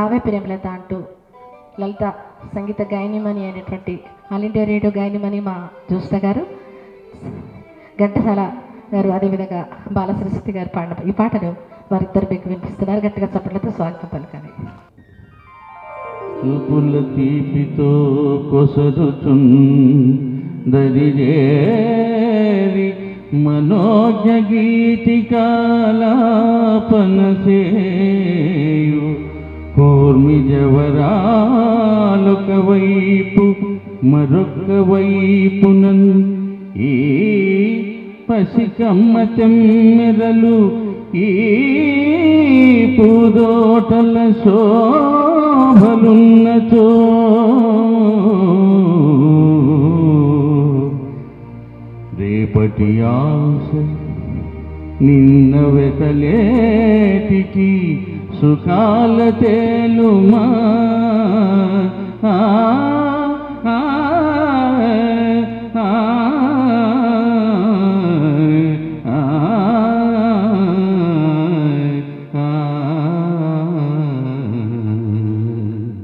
రావే ప్రేమలత అంటూ లలిత సంగీత గాయనిమణి అయినటువంటి ఆల్ ఇండియా రేడియో గాయనిమణి మా జ్యోష్ణ గారు ఘంటసాల గారు అదేవిధంగా బాల సరస్వతి గారు పాడిన ఈ పాటను వారిద్దరు మీకు వినిపిస్తున్నారు గట్టిగా చప్పట్లతో స్వాగతం పలకాలి చూపుల తీపితో కొసరుచున్ దరిజేరి మనోజ్ఞ గీతికాలాపనసేయు కూర్మి జవరాలొక వైపు మరొక వైపునన్ ఈ పసికమ్మ తెమ్మెరలు ఈ పూదోటల శోభలున్నచో రేపటి ఆశ నిన్న వెతలేటికి సుఖాల తేలుమా ఆ, ఆ, ఆ, ఆ, ఆ.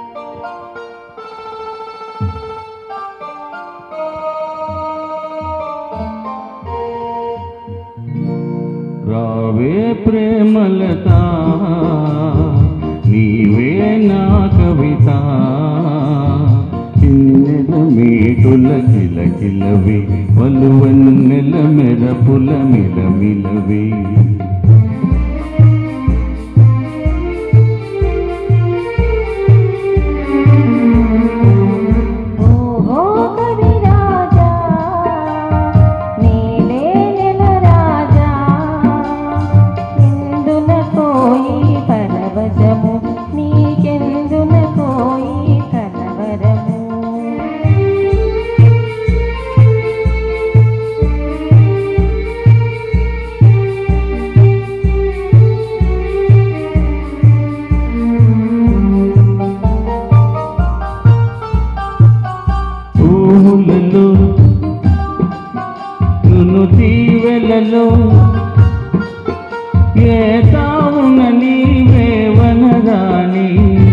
రావే ప్రేమలత నీవే నా కవిత చిన్నెల మీటుల కిలకిలవి వలువన్నెల మెరపుల మిలమిలవి ఓహో కవి రాజా నీలే నెల రాజా ఎందున కోయి పరవశము నీకెందున కోయి కలవరము పూలలో నును తీవెలలో ఏ తావున నీవే వనరాణి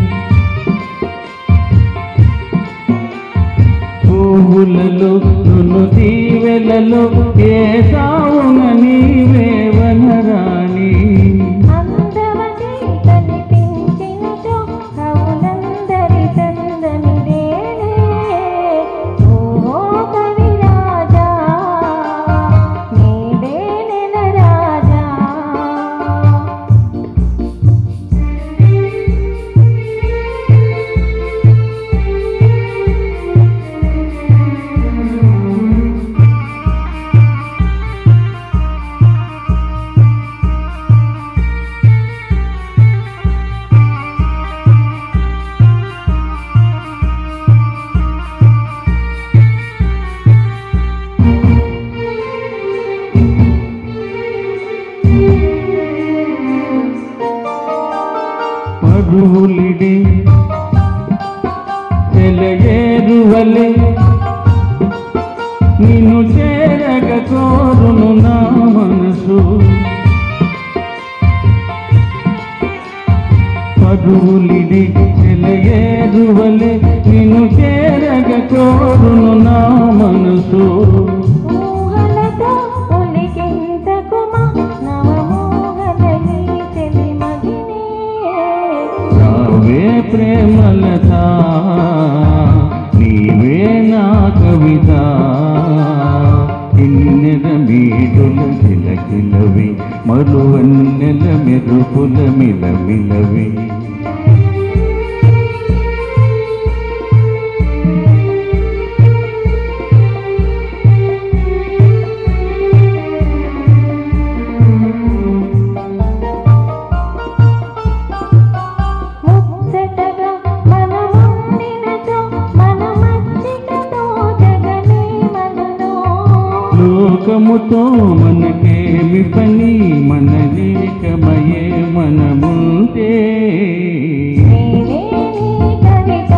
పువ్వులలో నును తీవెలలో ఏ తావున నీవే వనరాణి అందవతి కనిపించినచో కవులందరి చందనిదేనే ఓహో కవి రాజా నీవే నెల రాజా మరువులిడి సెలయేరువలే నిన్ను చేరగ కోరును నా మనసు మరువులిడి సెలయేరువలే నిన్ను చేరగ కోరును నా మనసు ఊహలతో ఉలికింతకుమా నవమోహనని చెలిమగినే రావే ప్రేమలత నీవే నా కవిత ఇన్నెల మీడుల కిలకిలవి మరువన్నెల మెరుపుల మిలమిలవి ముచ్చటగా మనముండినచో మనమచ్చికతో జగనే మనలో లోకముతో మనకేమి పని మన లేకమయే మనముంటే నేనే నీ కవిత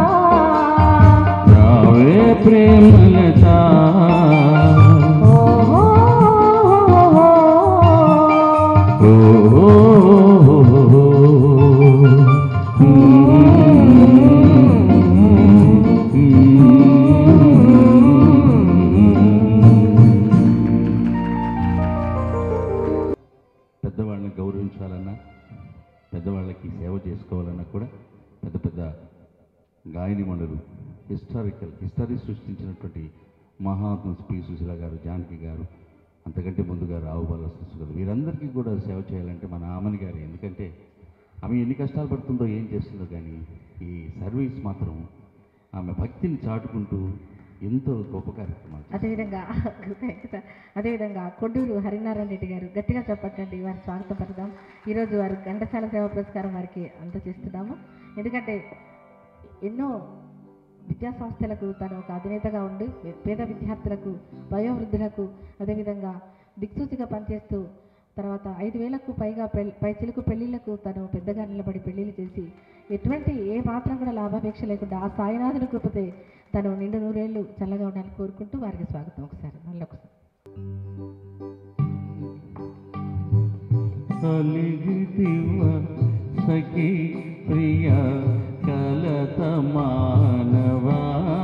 రావే ప్రేమలత ఓహో ఓ పెద్దవాళ్ళని గౌరవించాలన్నా పెద్దవాళ్ళకి సేవ చేసుకోవాలన్నా కూడా పెద్ద పెద్ద గాయనిమణులు హిస్టారికల్ హిస్టరీ సృష్టించినటువంటి మహాత్మ పి సుశీల గారు జానకి గారు అంతకంటే ముందుగా రావు బాలకృష్ణ గారు వీరందరికీ కూడా సేవ చేయాలంటే మన ఆమని గారు ఎందుకంటే ఆమె ఎన్ని కష్టాలు పడుతుందో ఏం చేస్తుందో కానీ ఈ సర్వీస్ మాత్రం ఆమె భక్తిని చాటుకుంటూ ఎంతో గొప్ప కార్యక్రమాలు చేస్తుంది. అదేవిధంగా థ్యాంక్ యూ సార్ అదేవిధంగా కొడ్డూరు హరినారాయణ రెడ్డి గారు గట్టిగా చెప్పట్టండి వారి స్వాగతం పడదాం ఈరోజు వారు ఘంటసాల సేవ పురస్కారం వారికి అందజేస్తున్నాము ఎందుకంటే ఎన్నో విద్యా సంస్థలకు తను ఒక అధినేతగా ఉండి పేద విద్యార్థులకు వయోవృద్ధులకు అదేవిధంగా దిక్సూచిగా పనిచేస్తూ తర్వాత ఐదు వేలకు పైగా పెళ్ పై చిలుకు పెళ్లిళ్లకు తను పెద్దగా నిలబడి పెళ్లిళ్ళు చేసి ఎటువంటి ఏ మాత్రం కూడా లాభాపేక్ష లేకుండా ఆ సాయినాథుని కృపతే తను నిండు నూరేళ్లు చల్లగా ఉండాలని కోరుకుంటూ వారికి స్వాగతం ఒకసారి మళ్ళీ ఒకసారి అలిగితివ సఖి ప్రియ కలత మానవా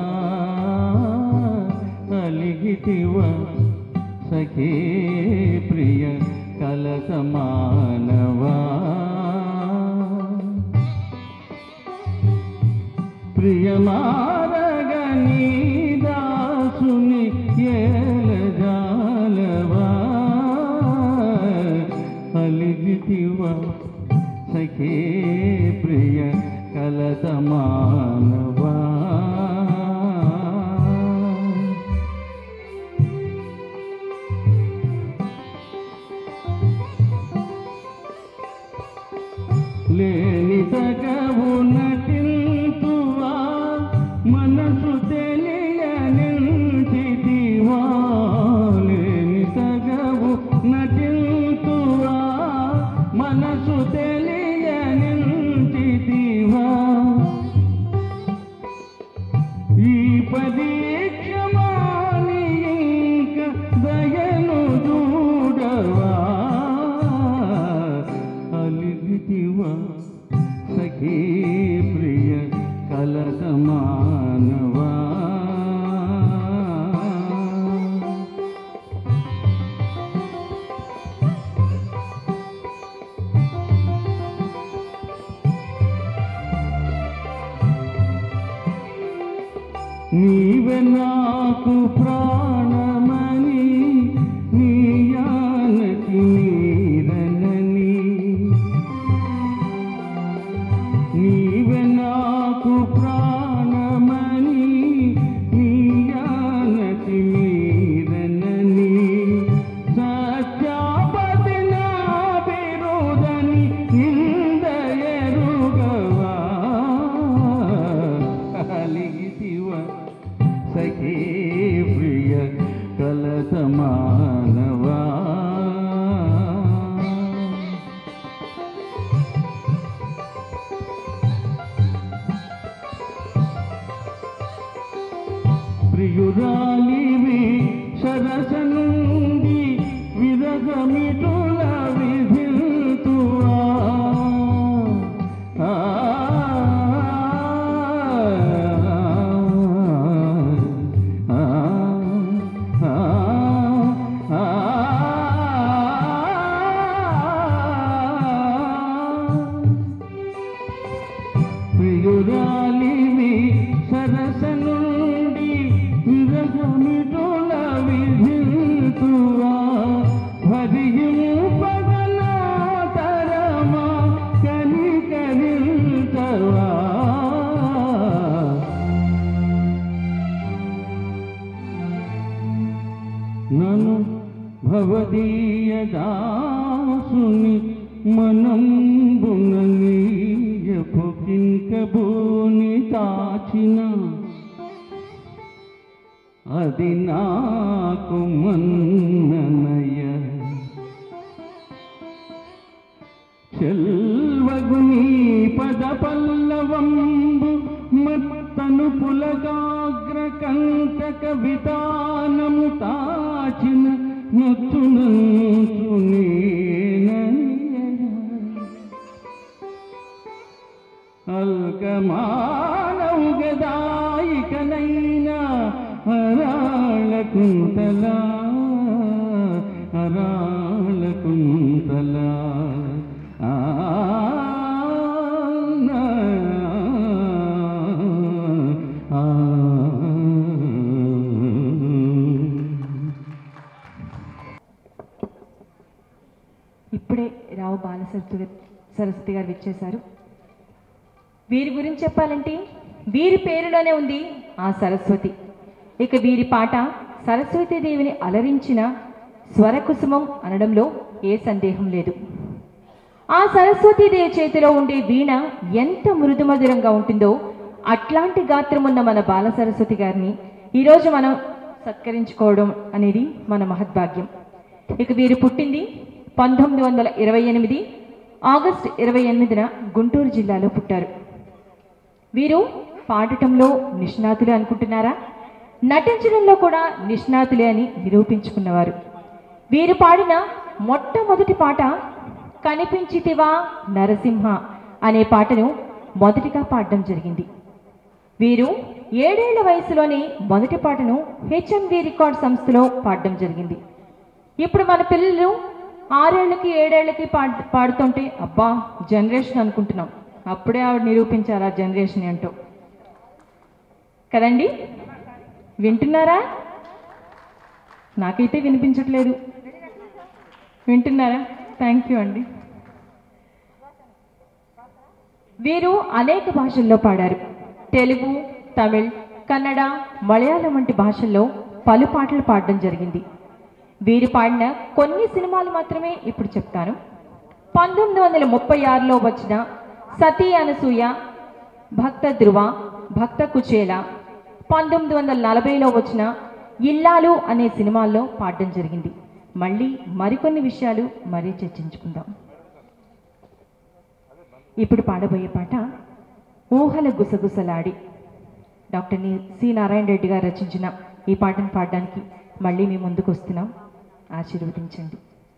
అలిగితివ సఖి ప్రియ కలత మానవా ప్రియమారగని దాసుని ఏలజాలవా అలిగితివా సఖే ప్రియ కలత మానవా లేని తగవు నటింతువా మనసు తెలియనింటివా లేని తగవు నటింతువా మనసు తెలియనింటివా ఈ పరీక్షమాని ఇంక దయను చూడవా అలిగితివా సఖీ ప్రియ కలత మానవా నీవే నాకు ప్రాణమని నీయానకి నీరనని నీవే నాకు ప్రాణమని నీయానకి నీరనని సత్యాపతి నా బిరుదని నిందయరుగవా అలిగితివ సఖీ ప్రియ కలత మానవా ప్రియురాలివి సరస నుండి విరగమిటుల విధిల్తువా ఆ, ఆ, ఆ, ఆ, ప్రియురాలివి సరస నుండి విరగమిటుల విధిల్తువా భరిము పగనా తరమా కనికరిల్తవా నను భవదీయ దాసుని మనం బుననీయపు కింకబోని దాచిన అది నాకు మన్ననయ చెల్వగుని పద పల్లవంబు మత్తను పులగాగ్ర కంటక వితానము తాచిన నొచ్చునంచు అల్కమానవు గదాయికనైనా హరాళ కుంతలా హరాళ కుంతలా ఇప్పుడే రావు బాల సరస్వతి సరస్వతి గారు విచ్చేశారు వీరి గురించి చెప్పాలంటే వీరి పేరులోనే ఉంది ఆ సరస్వతి ఇక వీరి పాట సరస్వతీదేవిని అలరించిన స్వరకుసుమం అనడంలో ఏ సందేహం లేదు ఆ సరస్వతీదేవి చేతిలో ఉండే వీణ ఎంత మృదుమధురంగా ఉంటుందో అట్లాంటి గాత్రం ఉన్న మన బాల సరస్వతి గారిని ఈరోజు మనం సత్కరించుకోవడం అనేది మన మహద్భాగ్యం ఇక వీరు పుట్టింది పంతొమ్మిది వందల ఇరవై ఎనిమిది ఆగస్టు ఇరవై ఎనిమిదిన గుంటూరు జిల్లాలో పుట్టారు వీరు పాడటంలో నిష్ణాతులే అనుకుంటున్నారా నటించడంలో కూడా నిష్ణాతులే అని నిరూపించుకున్నవారు వీరు పాడిన మొట్టమొదటి పాట కనిపించితివా నరసింహ అనే పాటను మొదటిగా పాడడం జరిగింది వీరు ఏడేళ్ల వయసులోనే మొదటి పాటను హెచ్ఎంవి రికార్డ్ సంస్థలో పాడడం జరిగింది ఇప్పుడు మన పిల్లలు ఆరేళ్లకి ఏడేళ్లకి పాడు పాడుతుంటే అబ్బా జనరేషన్ అనుకుంటున్నాం అప్పుడే ఆవిడ నిరూపించారు ఆ జనరేషన్ ఏంటో కదండి వింటున్నారా నాకైతే వినిపించట్లేదు వింటున్నారా థ్యాంక్ యూ అండి వీరు అనేక భాషల్లో పాడారు తెలుగు తమిళ్ కన్నడ మలయాళం వంటి భాషల్లో పలు పాటలు పాడడం జరిగింది వీరు పాడిన కొన్ని సినిమాలు మాత్రమే ఇప్పుడు చెప్తాను పంతొమ్మిది వందల ముప్పై ఆరులో వచ్చిన సతీ అనసూయ భక్త ధ్రువ భక్త కుచేల పంతొమ్మిది వందల నలభైలో వచ్చిన ఇల్లాలు అనే సినిమాల్లో పాడడం జరిగింది మళ్ళీ మరికొన్ని విషయాలు మరీ చర్చించుకుందాం ఇప్పుడు పాడబోయే పాట ఊహల గుసగుసలాడి డాక్టర్ ని సి నారాయణ రెడ్డి గారు రచించిన ఈ పాటను పాడడానికి మళ్ళీ మీ ముందుకు వస్తున్నాం ఆశీర్వదించండి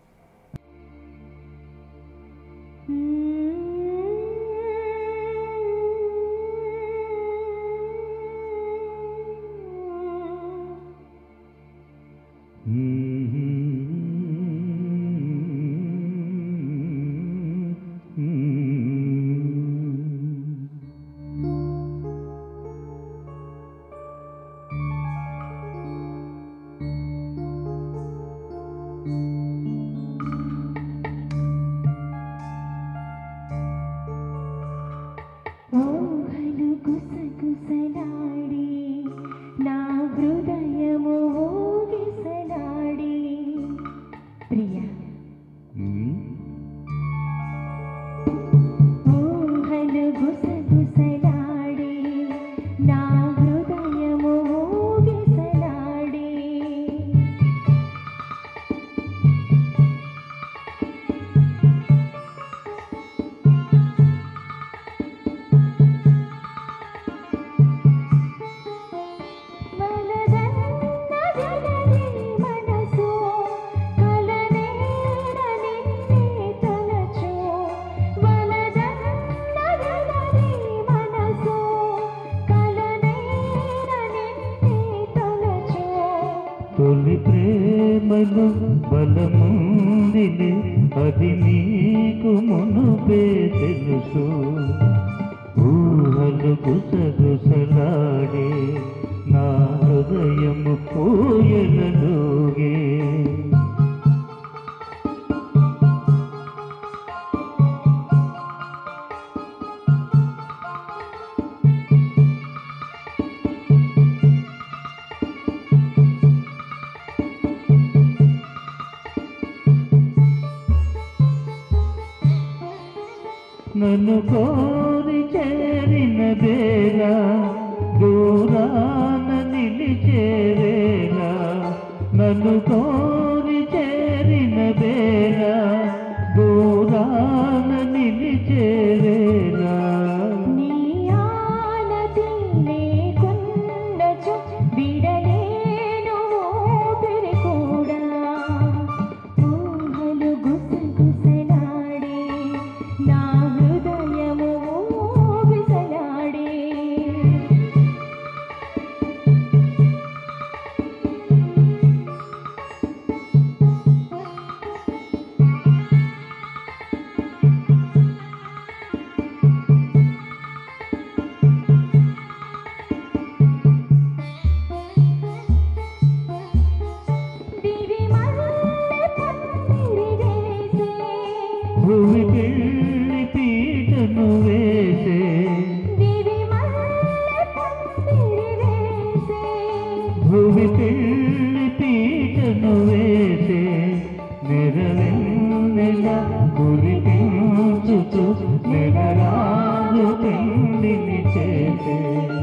ఊహలు గుసగుసలాడి నా హృదయము ఊగిసలాడి ప్రియ ఊహలు గుసగుసలాడి నా హృదయము ఊగిసలాడి వలదన్నదనని మనసు కలనేర నిన్నే తలచు వలదన్నదనని మనసు కలనేర నిన్నే తలచు తొలి ప్రేమలో బలముందిలే అది నీకు మునుపే తెలుసు ఊహలు గుసగుసలాడే నా హృదయము పూయలలోగే నన్ను కోరి చేరిన వేళ దూరాన నిలిచే వేళ నన్ను కోరి చేరిన వేళ దూరాన నిలిచే వేళ నీ ఆనతి లేకున్నచో విడలేను ఊపిరి కూడా ఊహలు గుసగుసలాడే నా హృదయము ఊగిసలాడే భూమి పెళ్లి పీటను వేసే దివి మల్లె పందిరి వేసే భూమి పెళ్లి పీటను వేసే నెరవెన్నెల కురిపించుచు నెలరాజు పెండిని చేసే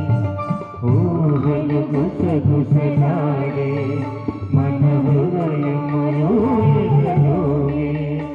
ఊహలు గుసగుసలాడే మన హృదయములు ఎగలోగే.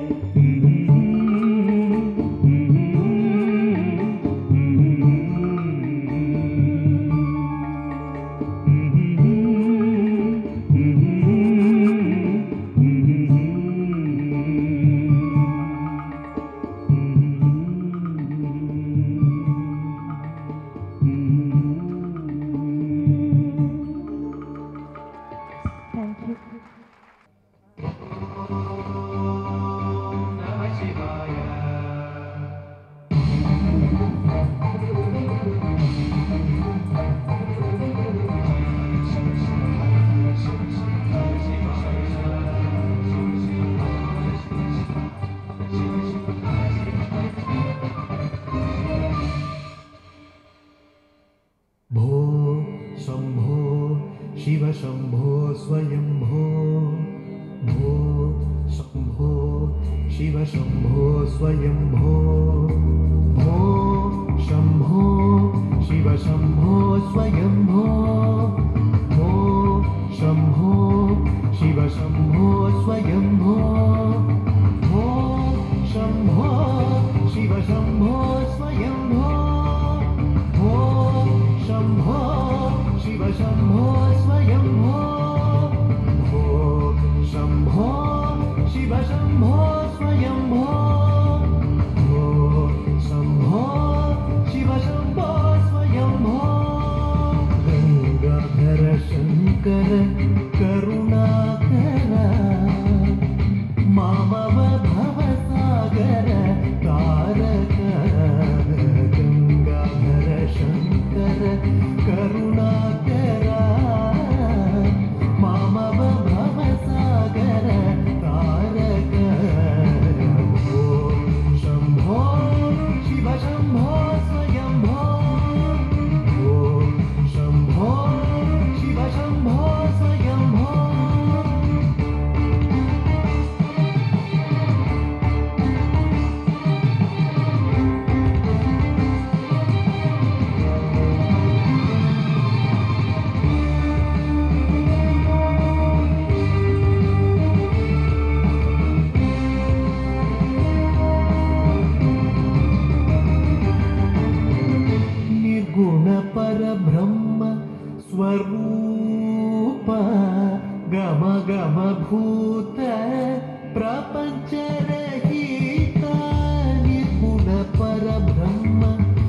థ్యాంక్ యూ भो शम्भो शिव शम्भो स्वयम्भो भो शम्भो शिव शम्भो स्वयम्भो भो शम्भो शिव शम्भो स्वयम्भो भो शम्भो शिव शम्भो स्वयम्भो भो शम्भो शिव शम्भो स्वयम्भो भो शम्भो शिव शम्भो स्वयम्भो भो शम्भो शिव शम्भो स्वयम्भो भो शम्भो शिव शम्भो स्वयम्भो गङ्गाधर शङ्कर करुणाकर मामव भवसागर तारक गङ्गाधर शङ्कर करुणाकर मामव भवसागर तारक भो शम्भो शिव शम्भो स्वयम्भो भो शम्भो शिव शम्भो स्वयम्भो निर्गुण परब्रह्म स्वरूप गम गम भूत प्रपञ्च रहित निर्गुण परब्रह्म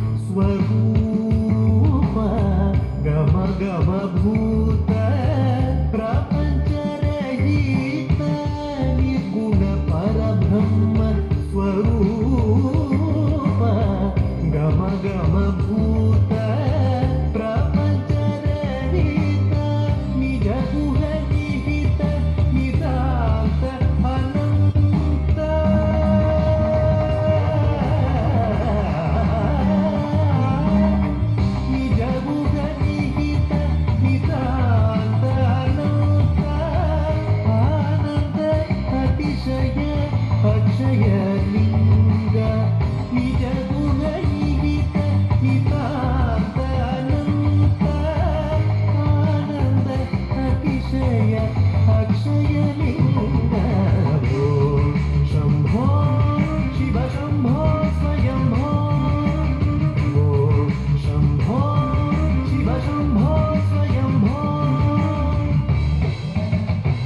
स्वरूप गम गम भूत प्रपञ्च रहित निर्गुण परब्रह्म स्वरूप गम गम भूत प्रपञ्च रहित निज गुह निहित निदान्त अनन्त निज गुह निहित निदान्त अनन्त आनन्द अतिशय अक्षय लिङ्ग निज गुह निहित निदान्त अनन्त आनन्द अतिशय अक्षय लिङ्ग भो शम्भो शिव शम्भो स्वयम्भो भो शम्भो शिव शम्भो स्वयम्भो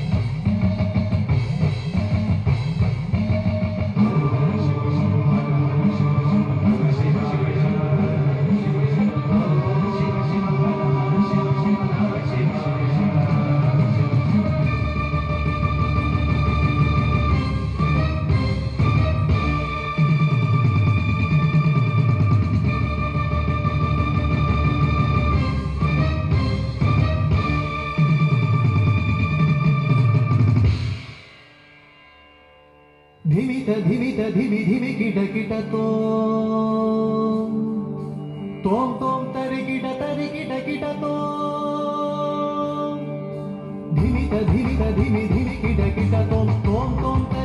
దివి ధిమిత ధిమి ధిమి కిట కిటతో తోం తోం తరిగిట తరిగిట కిటతో ధిమిత ధిమిత ధిమి ధిమి కిట కిటతో తోం తోం